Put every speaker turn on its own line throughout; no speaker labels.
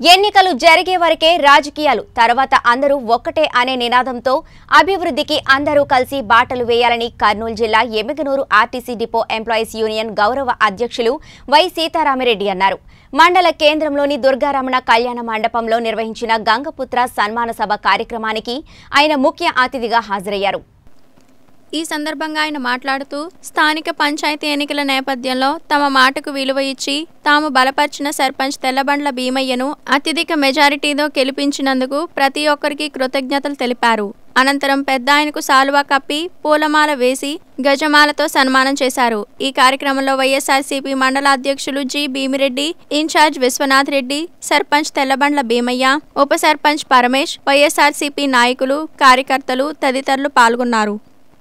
ఎన్నికలు జరిగే వరకే రాజకీయాలు తర్వాత అందరూ ఒక్కటే అనే నినాదంతో అభివృద్ధికి అందరూ కలిసి బాటలు వేయాలని కర్నూలు జిల్లా Yemmiganur RTC depot employees union గౌరవ అధ్యక్షులు వై సీతారామిరెడ్డి అన్నారు మండల కేంద్రంలోని దుర్గారమణ కళ్యాణ మండపంలో నిర్వహించిన గంగపుత్ర సన్మాన సభ కార్యక్రమానికి ఆయన ముఖ్య అతిథిగా హాజరయ్యారు
ఈ సందర్భంగా ఆయన మాట్లాడుతూ స్థానిక పంచాయతీ ఎన్నికల నేపథ్యంలో తమ మాటకు విలువ ఇచ్చి తాము బలపరిచిన సర్పంచ్ తెల్లబండ్ల భీమయ్యను అత్యధిక మెజారిటీతో గెలిపించినందుకు ప్రతి ఒక్కరికి కృతజ్ఞతలు తెలిపారు అనంతరం పెద్ద ఆయనకు సాలువా కప్పి పూలమాల వేసి గజమాలతో సన్మానం చేశారు ఈ కార్యక్రమంలో వైఎస్ఆర్సీపీ మండల అధ్యక్షులు జి భీమిరెడ్డి ఇన్ఛార్జ్ విశ్వనాథ్ రెడ్డి సర్పంచ్ తెల్లబండ్ల భీమయ్య ఉప సర్పంచ్ పరమేష్ వైఎస్ఆర్సీపీ నాయకులు కార్యకర్తలు తదితరులు పాల్గొన్నారు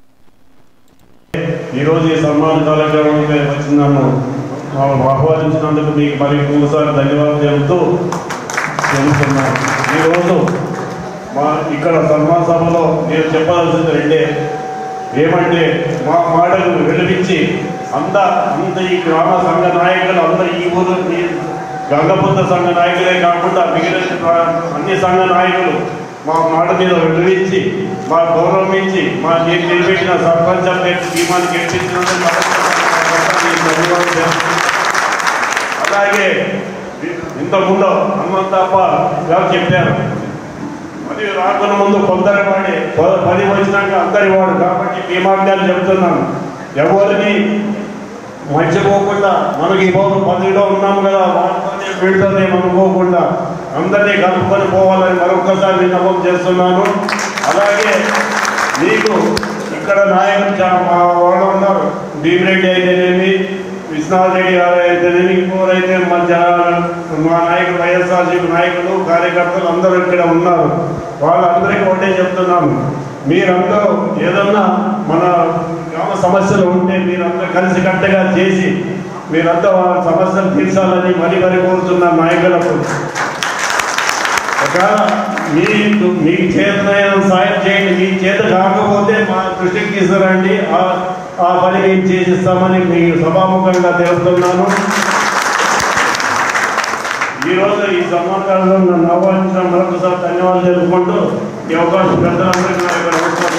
ఈరోజు ఈ సన్మాన కార్యక్రమానికి వచ్చిన నన్ను మమ్మల్ని ఆహ్వానించినందుకు మీకు మరి ఇంకోసారి ధన్యవాదాలు చెబుతూ చెబుతున్నాను ఈరోజు మా ఇక్కడ సన్మాన సభలో నేను చెప్పాల్సింది రెండే ఏమంటే మా మాటలు వినిపించి అంత అంత ఈ గ్రామ సంఘ నాయకులు అందరూ ఈ ఊరు ఈ గంగపుత్ర సంఘ నాయకులే కాకుండా మిగిలిన అన్ని సంఘ నాయకులు మా మాట మీద విలువించి మా గౌరవం ఇచ్చి మా నేను నిలబెట్టిన సర్పంచ్ అభ్యర్థి భీమాన్ని గెలిపించినందుకు మరొకసారి మీకు ధన్యవాదాలు తెలుపుతున్నాను. అలాగే ఇంతకుముందు హనుమంతప్ప గారు చెప్పారు మరి రాకున్న ముందు కొందరి వాడి ప- పది వచ్చినాక అందరి వాడు కాబట్టి భీమాజ్ఞాలు చెబుతున్నాను ఎవరిని మర్చిపోకుండా మనకి ఇవ్వను పదవిలో ఉన్నాము కదా వాళ్ళతోనే వీళ్ళతోనే అనుకోకుండా అందరినీ కలుపుకొని పోవాలని మరొకసారి విన్నపం చేస్తున్నాను అలాగే మీకు ఇక్కడ నాయకులు చా- మా వాళ్ళు ఉన్నారు భీమిరెడ్డి అయితేనేమి విశ్వనాథ్ రెడ్డి గారు అయితేనేమి ఇంకోరైతే మా జన- మా నాయకులు వైఎస్ఆర్సీపీ నాయకులు కార్యకర్తలు అందరూ ఇక్కడ ఉన్నారు వాళ్ళందరికీ ఒకటే చెప్తున్నాను మీరందరూ ఏదన్నా మన గ్రామ సమస్యలు ఉంటే మీరందరూ కలిసికట్టుగా చేసి మీరంతా వాళ్ళ సమస్యలు తీర్చాలని మరీ మరీ కోరుతున్న నాయకులకు ఒకవేళ మీ మీ చేతనైన సాయం చేయండి మీ చేత కాకపోతే మా దృష్టికి తీసుకురండి ఆ- ఆ పని మేము చేసిస్తామని మీ సభాముఖంగా తెలుపుతున్నాను ఈరోజు ఈ సమాచారంలో నన్ను ఆహ్వానించిన మరొకసారి ధన్యవాదాలు తెలుపుకుంటూ ఈ అవకాశం పెద్దలందరికీ నా యొక్క నమస్కారం